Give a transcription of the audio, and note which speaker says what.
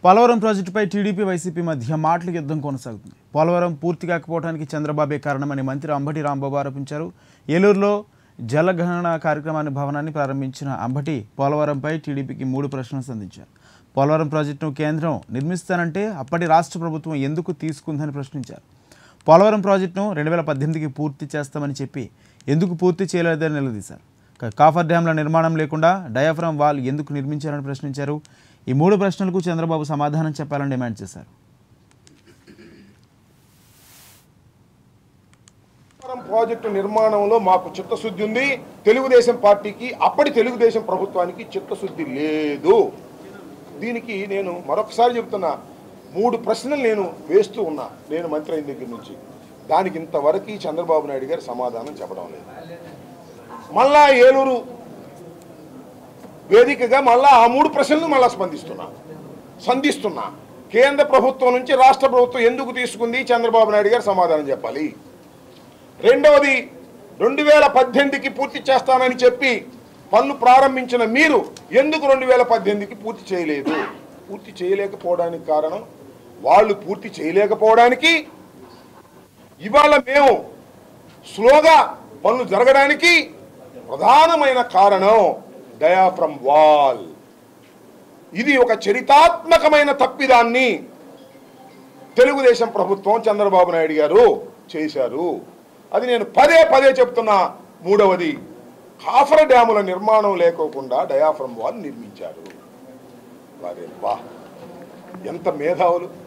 Speaker 1: పోలవరం ప్రాజెక్టుపై TDP YCP మధ్య మాటల యుద్ధం కొనసాగుతుంది పోలవరం పూర్తి కాకపోవడానికి చంద్రబాబే కారణమని మంత్రి అంబటి రాంబాబు ఆరోపించారు ఏలూరులో జలగణన కార్యక్రమాన్ని భవనాన్ని ప్రారంభించిన అంబటి పోలవరంపై టీడీపీకి మూడు ప్రశ్నలు సంధించారు పోలవరం ప్రాజెక్టును కేంద్రం నిర్మిస్తానంటే అప్పటి రాష్ట్ర ప్రభుత్వం ఎందుకు తీసుకుందని ప్రశ్నించారు పోలవరం ప్రాజెక్టును రెండు వేల పద్దెనిమిదికి పూర్తి చేస్తామని చెప్పి ఎందుకు పూర్తి చేయలేదని నిలదీశారు క- కాఫర్ డ్యాంల నిర్మాణం లేకుండా డయాఫ్రామ్ వాల్ ఎందుకు నిర్మించారని ప్రశ్నించారు ఈ మూడు ప్రశ్నలకు చంద్రబాబు సమాధానం చెప్పాలని డిమాండ్ చేశారు
Speaker 2: పోలవరం ప్రాజెక్టు నిర్మాణంలో మాకు చిత్తశుద్ధి ఉంది తెలుగుదేశం పార్టీకి అప్పటి తెలుగుదేశం ప్రభుత్వానికి చిత్తశుద్ధి లేదు దీనికి నేను మరొకసారి చెప్తున్నా మూడు ప్రశ్నలు నేను వేస్తూ ఉన్నా నేను మంత్రి అయిన దగ్గర నుంచి దానికి ఇంతవరకు చంద్రబాబు నాయుడు గారు సమాధానం చెప్పడం లేదు మళ్ళా ఏలూరు వేదికగా మళ్ళా ఆ మూడు ప్రశ్నలు మళ్ళా స్పందిస్తున్నా సంధిస్తున్నా కేంద్ర ప్రభుత్వం నుంచి రాష్ట్ర ప్రభుత్వం ఎందుకు తీసుకుంది చంద్రబాబు నాయుడు గారు సమాధానం చెప్పాలి రెండవది రెండు వేల పద్దెనిమిదికి పూర్తి చేస్తానని చెప్పి పనులు ప్రారంభించిన మీరు ఎందుకు రెండు వేల పద్దెనిమిదికి పూర్తి చేయలేదు పూర్తి చేయలేకపోవడానికి కారణం వాళ్ళు పూర్తి చేయలేకపోవడానికి ఇవాళ మేము స్లోగా పనులు జరగడానికి ప్రధానమైన కారణం డయాఫ్రమ్ వాల్ ఇది ఒక చరితాత్మకమైన తప్పిదాన్ని తెలుగుదేశం ప్రభుత్వం చంద్రబాబు నాయుడు గారు చేశారు అది నేను పదే పదే చెప్తున్నా మూడవది కాఫర్ డ్యాముల నిర్మాణం లేకోకుండా డయాఫ్రమ్ వాల్ నిర్మించారు వారే వా ఎంత మేధావులు